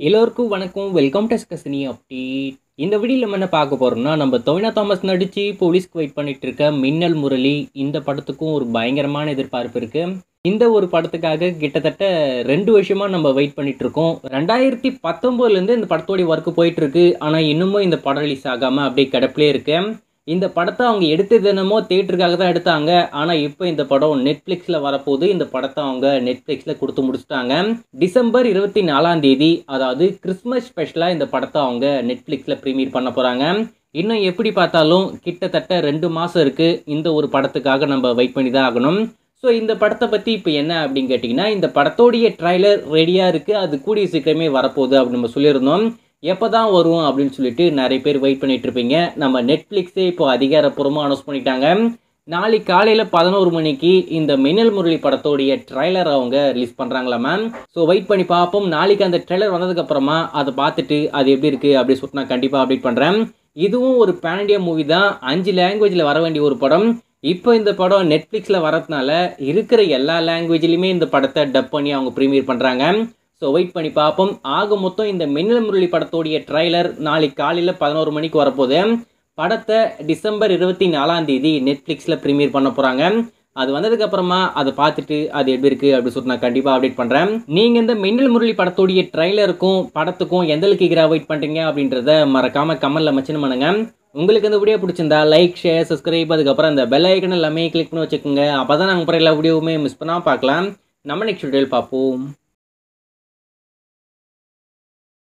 எல்லோருக்கும் வணக்கம் welcome to ஸ்கஸ்னி update இந்த வீடியோவில் நம்ம என்ன பார்க்க போகிறோம்னா நம்ம தொவினா தாமஸ் நடித்து போலீஸ்க்கு வெயிட் பண்ணிட்டு இருக்க மின்னல் முரளி இந்த படத்துக்கும் ஒரு பயங்கரமான எதிர்பார்ப்பு இருக்கு இந்த ஒரு படத்துக்காக கிட்டத்தட்ட ரெண்டு வருஷமா நம்ம வெயிட் பண்ணிட்டு இருக்கோம் ரெண்டாயிரத்தி பத்தொம்போதுலேருந்து இந்த படத்தோடைய ஒர்க் போயிட்டு இருக்கு ஆனால் இன்னமும் இந்த படம் ரிலீஸ் ஆகாமல் அப்படியே கிடப்பிலே இருக்கு இந்த படத்தை அவங்க எடுத்தது என்னமோ தேட்டருக்காக தான் எடுத்தாங்க ஆனால் இப்போ இந்த படம் நெட்ஃப்ளிக்ஸில் வரப்போகுது இந்த படத்தை அவங்க நெட்ஃப்ளிக்ஸில் கொடுத்து முடிச்சிட்டாங்க டிசம்பர் இருபத்தி நாலாம் தேதி அதாவது கிறிஸ்மஸ் ஸ்பெஷலாக இந்த படத்தை அவங்க நெட்ஃப்ளிக்ஸில் ப்ரீமியர் பண்ண போகிறாங்க இன்னும் எப்படி பார்த்தாலும் கிட்டத்தட்ட ரெண்டு மாதம் இருக்குது இந்த ஒரு படத்துக்காக நம்ம வெயிட் பண்ணி தான் ஆகணும் ஸோ இந்த படத்தை பற்றி இப்போ என்ன அப்படின்னு கேட்டிங்கன்னா இந்த படத்தோடைய ட்ரைலர் ரெடியாக இருக்குது அது கூடிய சீக்கிரமே வரப்போகுது அப்படின்னு நம்ம சொல்லியிருந்தோம் எப்போ தான் வரும் அப்படின்னு சொல்லிட்டு நிறைய பேர் வெயிட் பண்ணிட்டு இருப்பீங்க நம்ம நெட்ஃப்ளிக்ஸே இப்போ அதிகாரப்பூர்வமாக அனௌன்ஸ் பண்ணிட்டாங்க நாளைக்கு காலையில் பதினோரு மணிக்கு இந்த மின்னல் முரளி படத்தோடைய ட்ரைலர் அவங்க ரிலீஸ் பண்ணுறாங்களா மேம் ஸோ வெயிட் பண்ணி பார்ப்போம் நாளைக்கு அந்த ட்ரைலர் வந்ததுக்கப்புறமா அதை பார்த்துட்டு அது எப்படி இருக்குது அப்படி சொல்லிட்டு நான் கண்டிப்பாக அப்டேட் பண்ணுறேன் இதுவும் ஒரு பேன் இண்டியா மூவி தான் அஞ்சு லாங்குவேஜில் வர வேண்டிய ஒரு படம் இப்போ இந்த படம் நெட்ஃப்ளிக்ஸில் வரதுனால இருக்கிற எல்லா லாங்குவேஜ்லையுமே இந்த படத்தை டப் பண்ணி அவங்க ப்ரீமியர் பண்ணுறாங்க ஸோ வெயிட் பண்ணி பார்ப்போம் ஆக மொத்தம் இந்த மின்னல் முரளி படத்தோடைய ட்ரைலர் நாளைக்கு காலையில் பதினோரு மணிக்கு வரப்போகுது படத்தை டிசம்பர் இருபத்தி நாலாம் தேதி நெட்ஃப்ளிக்ஸில் ப்ரீமியர் பண்ண போகிறாங்க அது வந்ததுக்கப்புறமா அதை பார்த்துட்டு அது எப்படி இருக்குது அப்படின்னு சொல்லிட்டு நான் கண்டிப்பாக அப்டேட் பண்ணுறேன் நீங்கள் இந்த மின்னல் முரளி படத்தோடைய ட்ரைலருக்கும் படத்துக்கும் எந்த அளவுக்கு ஈகராக வெயிட் பண்ணுறீங்க அப்படின்றத மறக்காமல் கமெண்ட்டில் மென்ஷன் பண்ணுங்க உங்களுக்கு இந்த வீடியோ பிடிச்சிருந்தா லைக் ஷேர் சப்ஸ்கிரைப் அதுக்கப்புறம் அந்த பெல் ஐக்கன் எல்லாமே கிளிக் பண்ணி வச்சுக்கோங்க அப்போ தான் நாங்கள் அப்புறம் எல்லா வீடியோவுமே மிஸ் பண்ணாமல் பார்க்கலாம் நம்ம நெக்ஸ்ட் வீடியோவில் பார்ப்போம்